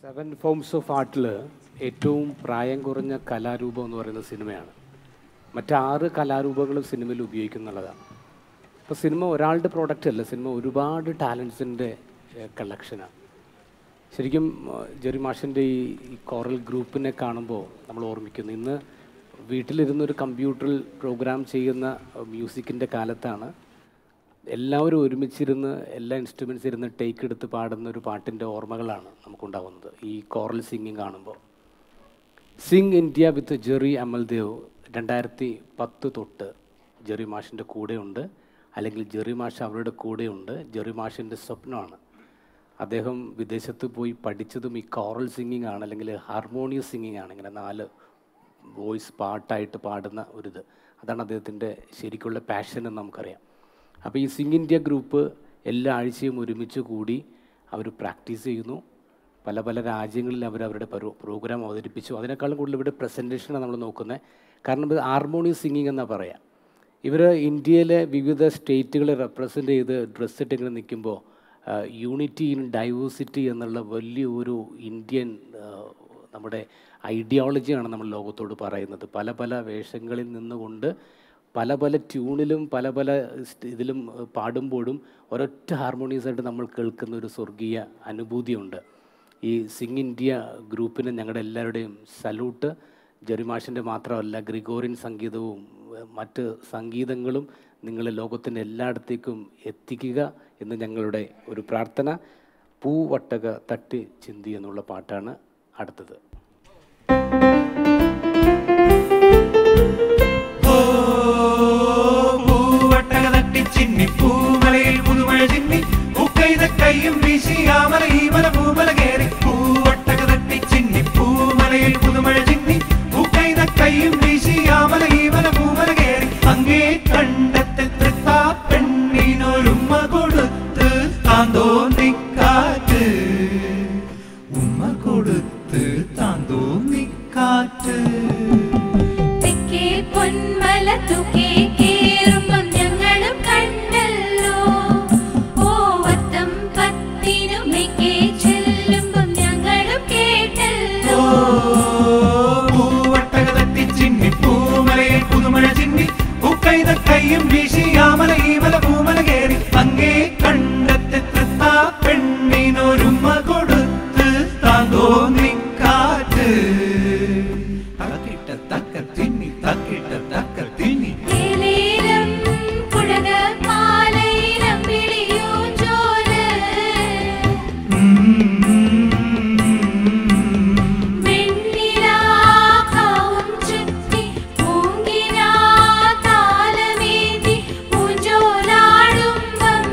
seven forms of ആർട്ടിൽ ഏറ്റവും പ്രായം കുറഞ്ഞ കലാരൂപം എന്ന് പറയുന്നത് സിനിമയാണ് മറ്റാറ് കലാരൂപങ്ങളും സിനിമയിൽ ഉപയോഗിക്കുന്നുള്ളതാണ് അപ്പോൾ സിനിമ ഒരാളുടെ പ്രോഡക്റ്റ് അല്ല സിനിമ ഒരുപാട് ടാലൻസിൻ്റെ കളക്ഷനാണ് ശരിക്കും ഏഹ്, ജെറി മാഷിൻ്റെ ഈ ഈ കോറൽ ഗ്രൂപ്പിനെ കാണുമ്പോൾ നമ്മൾ ഓർമ്മിക്കുന്നു ഇന്ന് വീട്ടിലിരുന്ന് ഒരു കമ്പ്യൂട്ടറിൽ പ്രോഗ്രാം ചെയ്യുന്ന മ്യൂസിക്കിൻ്റെ കാലത്താണ് എല്ലാവരും ഒരുമിച്ചിരുന്ന് എല്ലാ ഇൻസ്ട്രുമെൻസ് ഇരുന്ന് ടേക്ക് എടുത്ത് പാടുന്ന ഒരു പാട്ടിൻ്റെ ഓർമ്മകളാണ് നമുക്കുണ്ടാകുന്നത് ഈ കോറൽ സിംഗിങ് കാണുമ്പോൾ sing India with Jerry Amaldev രണ്ടായിരത്തി പത്ത് തൊട്ട് ജെറി മാഷിൻ്റെ കൂടെയുണ്ട് അല്ലെങ്കിൽ ജെറി മാഷ് അവരുടെ കൂടെയുണ്ട് ജെറി മാഷിൻ്റെ സ്വപ്നമാണ് അദ്ദേഹം വിദേശത്ത് പോയി പഠിച്ചതും ഈ കോറൽ സിംഗിങ് ആണ് അല്ലെങ്കിൽ ഹാർമോണിയസ് സിംഗിങ് ആണ് ഇങ്ങനെ നാല് വോയിസ് പാട്ടായിട്ട് പാടുന്ന ഒരിത് അതാണ് അദ്ദേഹത്തിൻ്റെ ശരിക്കുള്ള പാഷൻ എന്ന് നമുക്കറിയാം അപ്പോൾ ഈ സിംഗ് ഇന്ത്യ ഗ്രൂപ്പ് എല്ലാ ആഴ്ചയും ഒരുമിച്ച് കൂടി അവർ പ്രാക്ടീസ് ചെയ്യുന്നു പല പല രാജ്യങ്ങളിൽ അവർ അവരുടെ പ്രോ- പ്രോഗ്രാം അവതരിപ്പിച്ചു അതിനേക്കാളും കൂടുതൽ ഇവിടെ പ്രസൻറ്റേഷനാണ് നമ്മൾ നോക്കുന്നത് കാരണം ഇത് ഹാർമോണിയസ് സിംഗിങ് എന്നാ പറയാം ഇവർ ഇന്ത്യയിലെ വിവിധ സ്റ്റേറ്റുകളെ റെപ്രസെൻ്റ് ചെയ്ത് ഡ്രസ്സ് ഇട്ട് ഇങ്ങനെ നിൽക്കുമ്പോൾ യൂണിറ്റി ഇൻ ഡൈവേഴ്സിറ്റി എന്നുള്ള വലിയൊരു ഇന്ത്യൻ ആ, നമ്മുടെ ഐഡിയോളജിയാണ് നമ്മൾ ലോകത്തോട് പറയുന്നത് പല പല വേഷങ്ങളിൽ നിന്നുകൊണ്ട് പല പല ട്യൂണിലും പല പല സ്റ്റ് ഇതിലും ഏഹ്, പാടുമ്പോഴും ഒരൊറ്റ ഹാർമോണിയസ് ആയിട്ട് നമ്മൾ കേൾക്കുന്ന ഒരു സ്വർഗീയ അനുഭൂതിയുണ്ട് ഈ സിംഗ് ഇന്ത്യ ഗ്രൂപ്പിന് ഞങ്ങളുടെ എല്ലാവരുടെയും സല്യൂട്ട് ജെറിമാഷിൻ്റെ മാത്രമല്ല ഗ്രിഗോറിയൻ സംഗീതവും ഏഹ്, മറ്റ് സംഗീതങ്ങളും നിങ്ങളെ ലോകത്തിൻ്റെ എല്ലായിടത്തേക്കും എത്തിക്കുക എന്ന് ഞങ്ങളുടെ ഒരു പ്രാർത്ഥന പൂവട്ടക തട്ടി ചിന്തി എന്നുള്ള പാട്ടാണ് അടുത്തത് പൂവട്ടക തട്ടി ചിന്നി പൂമലയിൽ പുതുമഴ ചിന്നി പൂക്കൈത കൈയും വീശി ആമല ഈമല പൂമല കേറി പൂവട്ടക തട്ടി ചിന്നി പൂമലയിൽ പുതുമഴ ചിന്നി പൂക്കൈത കൈയും വീശി ആമല ഈമല പൂമല കേറി അങ്ങേ കണ്ടത്തെ തൃത്താ പെണ്ണിനൊരുമ്മ കൊടുത്ത് താന്തോന്നിക്കാറ്റ് ഉമ്മ കൊടുത്ത് താന്തോന്നിക്കാറ്റ് തെക്കേ പൊന്മല തുകേ കേറുമ്പം ഞങ്ങളും കണ്ടല്ലോ ഓ വത്തം പത്തിനു മെക്കേ ചെല്ലുമ്പം ഞങ്ങളും കേട്ടല്ലോ പൂവട്ടക തട്ടി ചിന്നി പൂമലയിൽ പുതുമഴ ചിന്നി പൂക്കൈത കൈയും വീശി ആമല ഈമല പൂമല കേറി അങ്ങേ കണ്ടെത്തെ തൃത്താ പെണ്ണിനൊരുമ കൊടുത്ത് താന്തോന്നിക്കാറ്റ് തക്കിട്ട തക്ക തിന്നി തക്കിട്ട തക്ക തിന്നി ഏലേലം കുഴക പാലയിരം വിളിയൂഞ്ചോല വെണ്ണിലാക്കാവും ചുറ്റി പൂങ്കിനാ താലമേന്തി പൂഞ്ചോലാടുമ്പം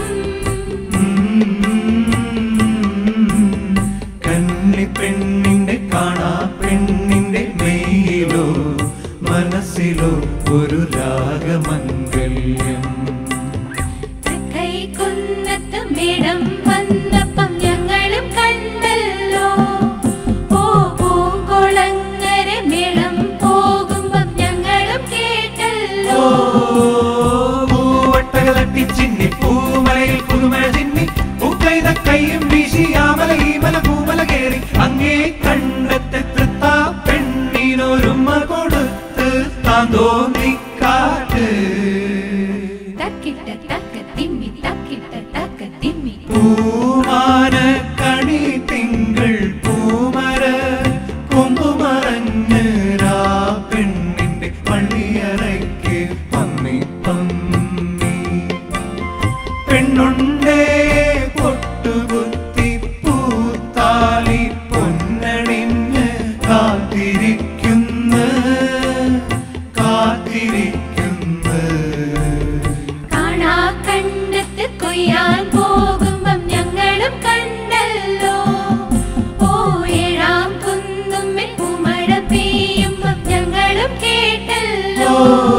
കന്നി പെണ്ണിന്റെ കാണാ പെണ്ണിന്റെ മെയിലോ മനസ്സിലോ ഒരു രാഗമംഗല്യം കൈകുന്നത്ത് മേടം വന്നപ്പം ഞങ്ങളും കണ്ടല്ലോ ഓ പൂങ്കുളങ്ങര മേളം പോകുമ്പം ഞങ്ങളും കേട്ടല്ലോ പൂവട്ടക തട്ടി ചിന്നി പൂമലയിൽ പുതുമഴ ചിന്നി പൂക്കൈത കൈയും വീശി ആമല ഈമല പൂമല കേറി അങ്ങേ കണ്ടെത്തെ തൃത്താ പെണ്ണിനൊരുമ കൊടുത്ത് താന്തോന്നിക്കാറ്റ് തക്കിട്ട തക്ക തിമ്മി തക്കിട്ട തക്ക തിമ്മി പൂമാന കണി തിങ്കൾ പൂമര കൊമ്പുമറഞ്ഞ് രാ പെണ്ണിന്റെ പള്ളിയറയ്ക്ക് പന്നി പന്നി പെണ്ണുണ്ടേ പൊട്ടുകുത്തി പൂത്താലി പൊന്നണിഞ്ഞ് കാത്തിരിക്കുന്ന കാത്തിരിക്കുന്ന കാണാ കണ്ടത്ത് കൊയ്യാൻ പോകുമ്പം ഞങ്ങളും കണ്ടല്ലോ ഓ ഏഴാം കുന്നുമ്മൽ പൂമഴ പെയ്യുമ്പം ഞങ്ങളും കേട്ടല്ലോ